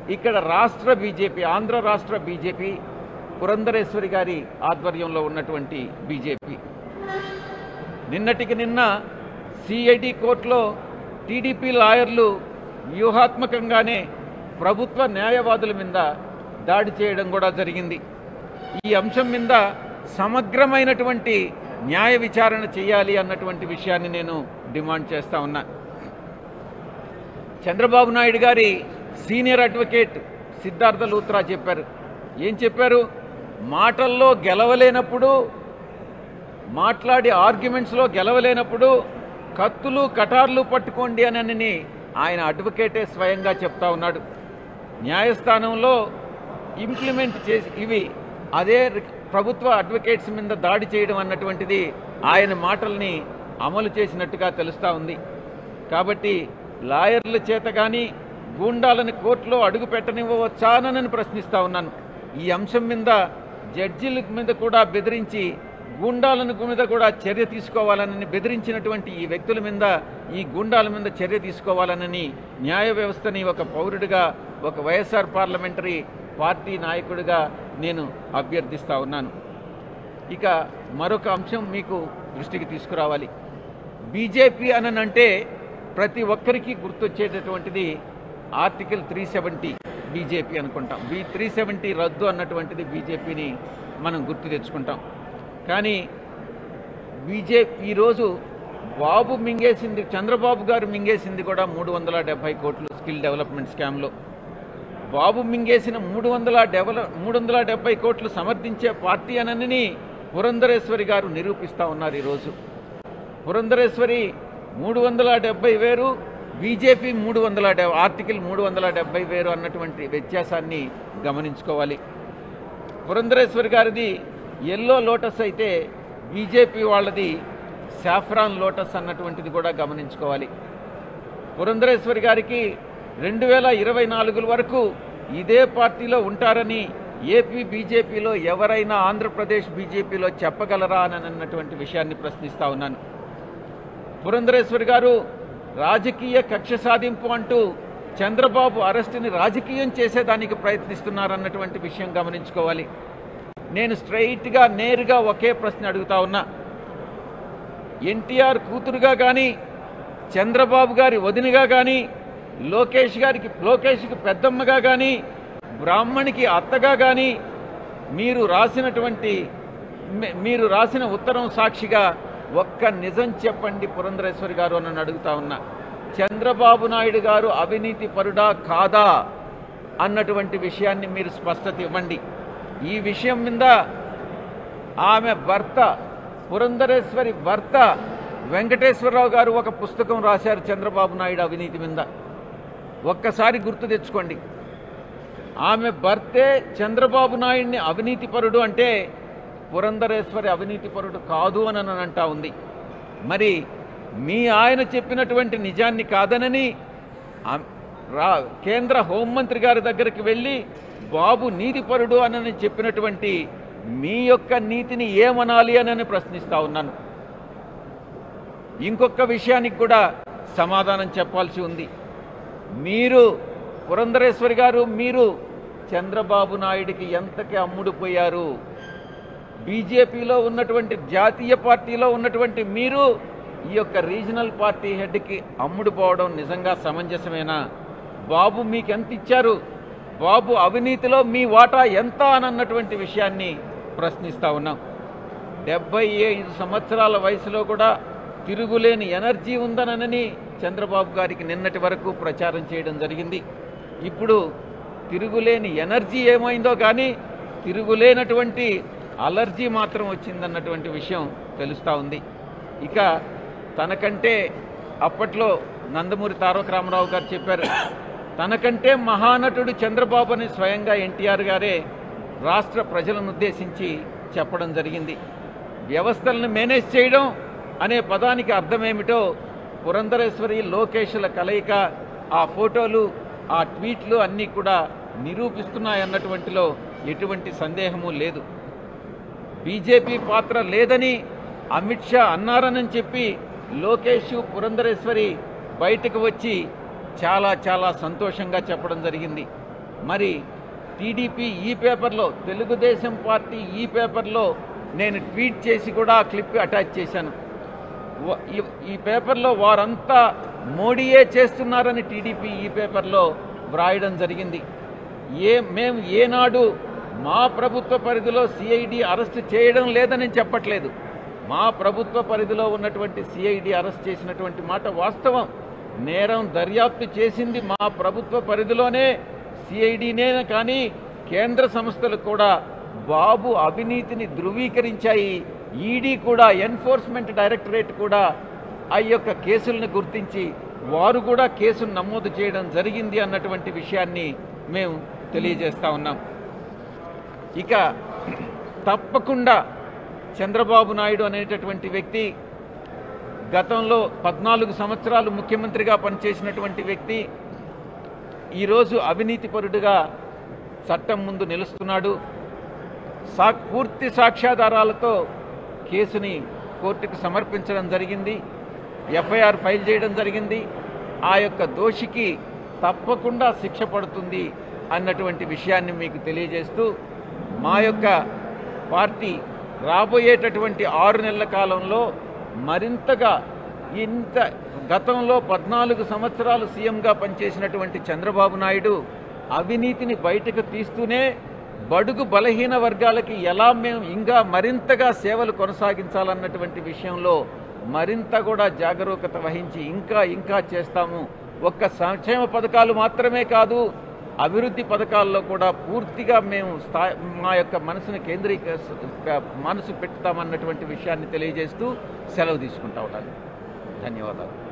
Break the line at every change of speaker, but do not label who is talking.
ఇక్కడ రాష్ట్ర బీజేపీ ఆంధ్ర రాష్ట్ర బీజేపీ పురంధరేశ్వరి గారి ఆధ్వర్యంలో ఉన్నటువంటి బీజేపీ నిన్నటికి నిన్న సిఐడి కోర్టులో టీడీపీ లాయర్లు వ్యూహాత్మకంగానే ప్రభుత్వ న్యాయవాదుల మీద దాడి చేయడం కూడా జరిగింది ఈ అంశం మీద సమగ్రమైనటువంటి న్యాయ విచారణ చేయాలి అన్నటువంటి విషయాన్ని నేను డిమాండ్ చేస్తా ఉన్నా చంద్రబాబు నాయుడు గారి సీనియర్ అడ్వకేట్ సిద్ధార్థ లూత్రా చెప్పారు ఏం చెప్పారు మాటల్లో గెలవలేనప్పుడు మాట్లాడి ఆర్గ్యుమెంట్స్లో గెలవలేనప్పుడు కత్తులు కటార్లు పట్టుకోండి అని ఆయన అడ్వకేటే స్వయంగా చెప్తా ఉన్నాడు న్యాయస్థానంలో ఇంప్లిమెంట్ చేసి ఇవి అదే రి- ప్రభుత్వ అడ్వకేట్స్ మీద దాడి చేయడం అన్నటువంటిది ఆయన మాటల్ని అమలు చేసినట్టుగా తెలుస్తా ఉంది కాబట్టి లాయర్ల చేత కానీ గూండాలను కోర్టులో అడుగు పెట్టనివ్వవచ్చానని ప్రశ్నిస్తా ఉన్నాను ఈ అంశం మీద జడ్జీల మీద కూడా బెదిరించి గూండాలను మీద కూడా చర్య తీసుకోవాలని బెదిరించినటువంటి ఈ వ్యక్తుల మీద ఈ గూండాల మీద చర్య తీసుకోవాలనని న్యాయ వ్యవస్థని ఒక పౌరుడిగా ఒక వైఎస్ఆర్ పార్లమెంటరీ పార్టీ నాయకుడిగా నేను అభ్యర్థిస్తా ఉన్నాను ఇక మరొక అంశం మీకు దృష్టికి తీసుకురావాలి బీజేపీ అనంటే ప్రతి ఒక్కరికి గుర్తొచ్చేటటువంటిది ఆర్టికల్ త్రీ సెవెంటీ బీజేపీ అనుకుంటాం బీ త్రీ సెవెంటీ రద్దు అన్నటువంటిది బీజేపీని మనం గుర్తు తెచ్చుకుంటాం కానీ బీజేపీ ఈరోజు బాబు మింగేసింది చంద్రబాబు గారు మింగేసింది కూడా మూడు వందల డెబ్బై కోట్లు స్కిల్ డెవలప్మెంట్ స్కామ్లో బాబు మింగేసిన మూడు వందల డెవలప్ మూడు వందల డెబ్బై కోట్లు సమర్థించే పార్టీ అనని పురంధరేశ్వరి గారు నిరూపిస్తా ఉన్నారు ఈరోజు పురంధరేశ్వరి మూడు వందల డెబ్బై వేరు బీజేపీ మూడు వందల డె- ఆర్టికల్ మూడు వందల డెబ్బై వేరు అన్నటువంటి వ్యత్యాసాన్ని గమనించుకోవాలి పురంధరేశ్వరి గారిది ఎల్లో లోటస్ అయితే బీజేపీ వాళ్ళది సాఫ్రాన్ లోటస్ అన్నటువంటిది కూడా గమనించుకోవాలి పురంధరేశ్వరి గారికి రెండు వేల ఇరవై నాలుగుల వరకు ఇదే పార్టీలో ఉంటారని ఏపీ బీజేపీలో ఎవరైనా ఆంధ్రప్రదేశ్ బీజేపీలో చెప్పగలరా అని అన్నటువంటి విషయాన్ని ప్రశ్నిస్తా ఉన్నాను పురంధరేశ్వరి గారు రాజకీయ కక్ష సాధింపు అంటూ చంద్రబాబు అరెస్టుని రాజకీయం చేసేదానికి ప్రయత్నిస్తున్నారన్నటువంటి విషయం గమనించుకోవాలి నేను స్ట్రైట్గా నేరుగా ఒకే ప్రశ్న అడుగుతా ఉన్నా ఎన్టీఆర్ కూతురుగా కానీ చంద్రబాబు గారి వదినగా కానీ లోకేష్ గారికి లోకేష్కి పెద్దమ్మగా కానీ బ్రాహ్మణికి అత్తగా కానీ మీరు రాసినటువంటి మీ- మీరు రాసిన ఉత్తరం సాక్షిగా ఒక్క నిజం చెప్పండి పురంధరేశ్వరి గారు అని నన్ను అడుగుతా ఉన్నా చంద్రబాబు నాయుడు గారు అవినీతి పరుడా కాదా అన్నటువంటి విషయాన్ని మీరు స్పష్టత ఇవ్వండి ఈ విషయం మీద ఆమె భర్త పురంధరేశ్వరి భర్త వెంకటేశ్వరరావు గారు ఒక పుస్తకం రాశారు చంద్రబాబు నాయుడు అవినీతి మీద ఒక్కసారి గుర్తు తెచ్చుకోండి ఆమె భర్తే చంద్రబాబు నాయుడిని అవినీతిపరుడు అంటే పురంధరేశ్వరి అవినీతిపరుడు కాదు అని అని అంటా ఉంది మరి మీ ఆయన చెప్పినటువంటి నిజాన్ని కాదనని ఆ- రా కేంద్ర హోంమంత్రి గారి దగ్గరికి వెళ్ళి బాబు నీతిపరుడు అని చెప్పినటువంటి మీ యొక్క నీతిని ఏమనాలి అని ప్రశ్నిస్తా ఉన్నాను ఇంకొక విషయానికి కూడా సమాధానం చెప్పాల్సి ఉంది మీరు పురంధరేశ్వరి గారు మీరు చంద్రబాబు నాయుడికి ఎంతకి అమ్ముడుపోయారు బీజేపీలో ఉన్నటువంటి జాతీయ పార్టీలో ఉన్నటువంటి మీరు ఈ యొక్క రీజనల్ పార్టీ హెడ్కి అమ్ముడుపోవడం నిజంగా సమంజసమేనా బాబు మీకు ఎంత ఇచ్చారు బాబు అవినీతిలో మీ వాటా ఎంత అని అన్నటువంటి విషయాన్ని ప్రశ్నిస్తా ఉన్నాం డెబ్బై ఐదు సంవత్సరాల వయసులో కూడా తిరుగులేని ఎనర్జీ ఉందనని చంద్రబాబు గారికి నిన్నటి వరకు ప్రచారం చేయడం జరిగింది ఇప్పుడు తిరుగులేని ఎనర్జీ ఏమైందో కానీ తిరుగులేనటువంటి అలర్జీ మాత్రం వచ్చిందన్నటువంటి విషయం తెలుస్తూ ఉంది ఇక తనకంటే అప్పట్లో నందమూరి తారక రామారావు గారు చెప్పారు తనకంటే మహానటుడు చంద్రబాబు అని స్వయంగా ఎన్టీఆర్ గారే రాష్ట్ర ప్రజలను ఉద్దేశించి చెప్పడం జరిగింది వ్యవస్థలను మేనేజ్ చేయడం అనే పదానికి అర్థమేమిటో పురంధరేశ్వరి లోకేష్ల కలయిక ఆ ఫోటోలు ఆ ట్వీట్లు అన్నీ కూడా నిరూపిస్తున్నాయన్నటువంటిలో ఎటువంటి సందేహము లేదు బీజేపీ పాత్ర లేదని అమిత్ షా అన్నారని చెప్పి లోకేష్ పురంధరేశ్వరి బయటకు వచ్చి చాలా చాలా సంతోషంగా చెప్పడం జరిగింది మరి టీడీపీ ఈ పేపర్లో తెలుగుదేశం పార్టీ ఈ పేపర్లో నేను ట్వీట్ చేసి కూడా ఆ క్లిప్ అటాచ్ చేశాను వ- ఈ- ఈ పేపర్లో వారంతా మోడీయే చేస్తున్నారని టీడీపీ ఈ పేపర్లో వ్రాయడం జరిగింది ఏ మేము ఏనాడు మా ప్రభుత్వ పరిధిలో సిఐడి అరెస్ట్ చేయడం లేదని చెప్పట్లేదు మా ప్రభుత్వ పరిధిలో ఉన్నటువంటి సిఐడి అరెస్ట్ చేసినటువంటి మాట వాస్తవం నేరం దర్యాప్తు చేసింది మా ప్రభుత్వ పరిధిలోనే సిఐడినే కానీ కేంద్ర సంస్థలు కూడా బాబు అవినీతిని ధృవీకరించాయి ఈడీ కూడా ఎన్ఫోర్స్మెంట్ డైరెక్టరేట్ కూడా ఆ యొక్క కేసులను గుర్తించి వారు కూడా కేసును నమోదు చేయడం జరిగింది అన్నటువంటి విషయాన్ని మేము తెలియజేస్తా ఉన్నాం ఇక తప్పకుండా చంద్రబాబు నాయుడు అనేటటువంటి వ్యక్తి గతంలో పద్నాలుగు సంవత్సరాలు ముఖ్యమంత్రిగా పనిచేసినటువంటి వ్యక్తి ఈరోజు అవినీతిపరుడుగా చట్టం ముందు నిలుస్తున్నాడు సా పూర్తి సాక్ష్యాధారాలతో కేసుని కోర్టుకు సమర్పించడం జరిగింది ఎఫ్ఐఆర్ ఫైల్ చేయడం జరిగింది ఆ యొక్క దోషికి తప్పకుండా శిక్ష పడుతుంది అన్నటువంటి విషయాన్ని మీకు తెలియజేస్తూ మా యొక్క పార్టీ రాబోయేటటువంటి ఆరు నెలల కాలంలో మరింతగా ఇంత గతంలో పద్నాలుగు సంవత్సరాలు సీఎంగా పనిచేసినటువంటి చంద్రబాబు నాయుడు అవినీతిని బయటకు తీస్తూనే బడుగు బలహీన వర్గాలకి ఎలా మేము ఇంకా మరింతగా సేవలు కొనసాగించాలన్నటువంటి విషయంలో మరింత కూడా జాగరూకత వహించి ఇంకా ఇంకా చేస్తాము ఒక్క సంక్షేమ పథకాలు మాత్రమే కాదు అభివృద్ధి పథకాల్లో కూడా పూర్తిగా మేము స్థా మా యొక్క మనసును కేంద్రీక మనసు పెట్టుతామన్నటువంటి విషయాన్ని తెలియజేస్తూ సెలవు తీసుకుంటా ఉన్నాను ధన్యవాదాలు